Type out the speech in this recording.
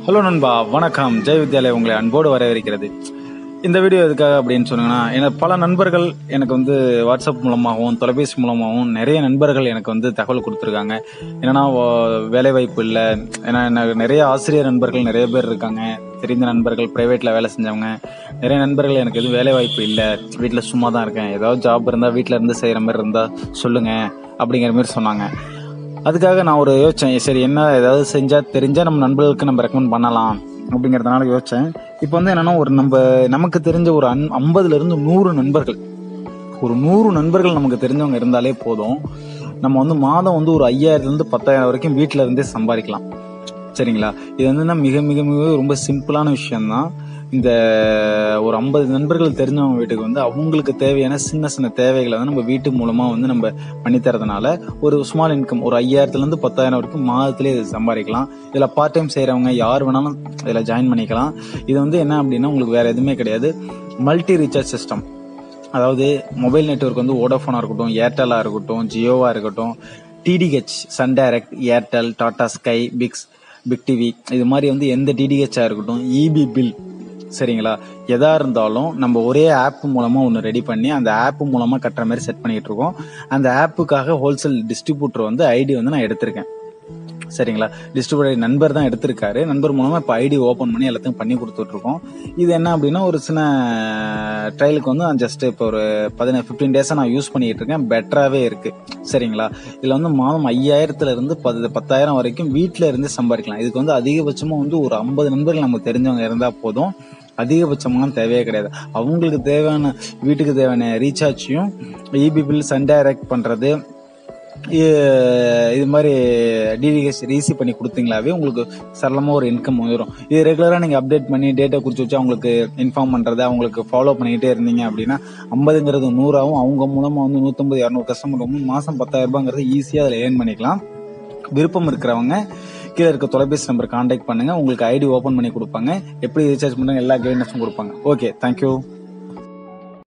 hello நண்பா வணக்கம் ஜெய் வித்யாலயா உங்களை அன்போடு வரவேற்கிறது இந்த வீடியோ எதுக்காக அப்படின்னு சொன்னீங்கன்னா எனக்கு பல நண்பர்கள் எனக்கு வந்து வாட்ஸ்அப் மூலமாகவும் தொலைபேசி மூலமாகவும் நிறைய நண்பர்கள் எனக்கு வந்து தகவல் கொடுத்துருக்காங்க என்னன்னா வ- வேலை வாய்ப்பு இல்லை ஏன்னா எனக்கு நிறைய ஆசிரியர் நண்பர்கள் நிறைய பேர் இருக்காங்க தெரிந்த நண்பர்கள் பிரைவேட்ல வேலை செஞ்சவங்க நிறைய நண்பர்கள் எனக்கு எதுவும் வேலை வாய்ப்பு இல்லை வீட்டில் சும்மா தான் இருக்கேன் ஏதாவது ஜாப் இருந்தால் வீட்டில் இருந்து செய்கிற மாதிரி இருந்தால் சொல்லுங்க அப்படிங்கிற மாதிரி சொன்னாங்க அதுக்காக நான் ஒரு யோசிச்சேன் சரி என்ன ஏதாவது செஞ்சா தெரிஞ்சா நம்ம நண்பர்களுக்கு நம்ம ரெக்கமெண்ட் பண்ணலாம் அப்படிங்கறதுனால யோசிச்சேன் இப்போ வந்து என்னன்னா ஒரு நம்ம நமக்கு தெரிஞ்ச ஒரு அன் ஐம்பதுல இருந்து நூறு நண்பர்கள் ஒரு நூறு நண்பர்கள் நமக்கு தெரிஞ்சவங்க இருந்தாலே போதும் நம்ம வந்து மாதம் வந்து ஒரு ஐயாயிரத்துல இருந்து பத்தாயிரம் வரைக்கும் வீட்ல இருந்தே சம்பாதிக்கலாம் சரிங்களா இது வந்து மிக மிக மிக ரொம்ப சிம்பிளான விஷயம்தான் இந்த ஒரு ஐம்பது நண்பர்கள் தெரிஞ்சவங்க வீட்டுக்கு வந்து அவங்களுக்கு தேவையான சின்ன சின்ன தேவைகளை வந்து நம்ம வீட்டு மூலமா வந்து நம்ம பண்ணி தரதுனால ஒரு ஸ்மால் இன்கம் ஒரு ஐயாயிரத்துல இருந்து பத்தாயிரம் வரைக்கும் மாதத்திலே இது சம்பாதிக்கலாம் இதுல பார்ட் டைம் செய்யறவங்க யார் வேணாலும் இதுல ஜாயின் பண்ணிக்கலாம் இது வந்து என்ன அப்படின்னா உங்களுக்கு வேற எதுவுமே கிடையாது மல்டி ரீசார்ஜ் சிஸ்டம் அதாவது மொபைல் நெட்வொர்க் வந்து வோடாஃபோனா இருக்கட்டும் ஏர்டெல்லா இருக்கட்டும் ஜியோவா இருக்கட்டும் DTH Sun Direct Airtel Tata Sky பிக்ஸ் பிக் டிவி இது மாதிரி வந்து எந்த டிடிஹெச்சா இருக்கட்டும் இபி பில் சரிங்களா எதா இருந்தாலும் நம்ம ஒரே ஆப் மூலமா ஒன்று ரெடி பண்ணி அந்த ஆப் மூலமா கட்டுற மாதிரி செட் பண்ணிட்டு இருக்கோம் அந்த ஆப்புக்காக ஹோல்சேல் டிஸ்ட்ரிபியூட்டர் வந்து ஐடி வந்து நான் எடுத்திருக்கேன் சரிங்களா டிஸ்ட்ரிபியூட்டர் நண்பர் தான் எடுத்திருக்காரு நண்பர் மூலமா இப்போ ஐடி ஓபன் பண்ணி எல்லாத்தையும் பண்ணி கொடுத்துட்டு இருக்கோம் இது என்ன அப்படின்னா ஒரு சின்ன ட்ரையலுக்கு வந்து நான் ஜஸ்ட் இப்போ ஒரு பதினேழு ஃபிஃப்டீன் டேஸா நான் யூஸ் பண்ணிட்டு இருக்கேன் பெட்டராகவே இருக்கு சரிங்களா இதுல வந்து மாதம் ஐயாயிரத்துல இருந்து பத்து பத்தாயிரம் வரைக்கும் வீட்ல இருந்து சம்பாதிக்கலாம் இதுக்கு வந்து அதிகபட்சமா வந்து ஒரு ஐம்பது நண்பர்கள் நமக்கு தெரிஞ்சவங்க இருந்தா போதும் அதிகபட்சமான தேவையே கிடையாது அவங்களுக்கு தேவையான வீட்டுக்கு தேவையான ரீசார்ஜையும் இபி பில் சன் டைரக்ட் பண்றது இ- இது மாதிரி டிடிஹெச் ரீசீவ் பண்ணி கொடுத்தீங்களாவே உங்களுக்கு சரளமா ஒரு இன்கம் வந்துடும் இது ரெகுலரா நீங்க அப்டேட் பண்ணி டேட்டா குறிச்சு வச்சு அவங்களுக்கு இன்ஃபார்ம் பண்றது அவங்களுக்கு ஃபாலோ பண்ணிக்கிட்டே இருந்தீங்க அப்படின்னா ஐம்பதுங்கிறது நூறாவும் அவங்க மூலமா வந்து நூத்தம்பது இரநூறு கஸ்டமர் வந்து மாசம் பத்தாயிரம் ரூபாங்கிறது ஈஸியா அதில் ஏர்ன் பண்ணிக்கலாம் விருப்பம் இருக்கிறவங்க கீழே இருக்க தொலைபேசி நம்பர் கான்டாக்ட் பண்ணுங்க உங்களுக்கு ஐடி ஓபன் பண்ணி கொடுப்பாங்க எப்படி ரீசார்ஜ் பண்றாங்க எல்லா கைடன்ஸும் கொடுப்பாங்க ஓகே தேங்க்யூ